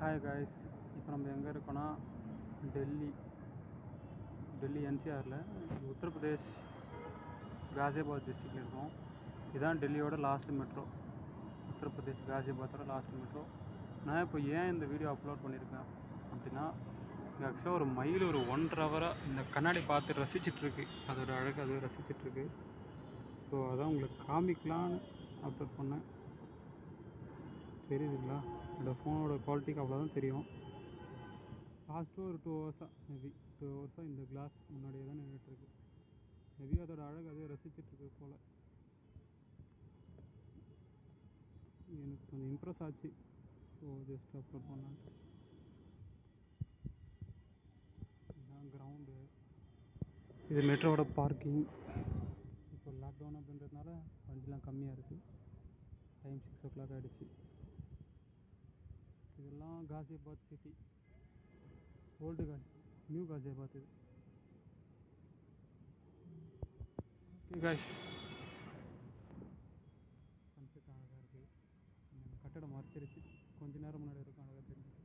hi guys இப்போ நம்ம எங்கே இருக்கோன்னா டெல்லி டெல்லி என்சிஆரில் உத்தரப்பிரதேஷ் காசியாபாத் டிஸ்ட்ரிக்டில் இருக்கோம் இதுதான் டெல்லியோட லாஸ்ட் மெட்ரோ உத்தரப்பிரதேஷ் காசியாபாத்தோட லாஸ்ட் மெட்ரோ நான் இப்போ ஏன் இந்த வீடியோ அப்லோட் பண்ணியிருக்கேன் அப்படின்னா இங்கே ஆக்சுவலாக ஒரு மயில் ஒரு ஒன்றரை ஹவராக இந்த கண்ணாடி பார்த்து ரசிச்சிட்டு இருக்கு அதோட அழகு அதுவே ரசிச்சிட்டு இருக்கு ஸோ அதான் உங்களுக்கு காமிக்கலான்னு அப்லோட் பண்ணேன் தெரியுதுங்களா என்னோடய ஃபோனோட குவாலிட்டிக்கு அவ்வளோதான் தெரியும் லாஸ்ட்டு ஒரு டூ ஹவர்ஸாக மேபி டூ ஹவர்ஸாக இந்த கிளாஸ் முன்னாடியே தான் நின்றுட்டுருக்கு மேபி அதோட அழகு அதே ரசிச்சிட்ருக்கு போல் எனக்கு கொஞ்சம் இம்ப்ரெஸ் ஆச்சு ஸோ ஜஸ்ட் அப்லோட் பண்ணேன் இதுதான் கிரவுண்டு இது மெட்ரோவோட பார்க்கிங் இப்போ லாக்டவுன் அப்படின்றதுனால வண்டிலாம் கம்மியாக இருக்குது டைம் சிக்ஸ் ஓ கிளாக் ஆகிடுச்சு இதெல்லாம் Ghaziabad city old Ghazi new Ghaziabad இது ஓகே காய்ஸ் சன்செட் அழகாக இருக்குது கட்டடம் மறைச்சிருச்சு கொஞ்ச நேரம் முன்னாடி இருக்கும் அழகாக தெரிஞ்சு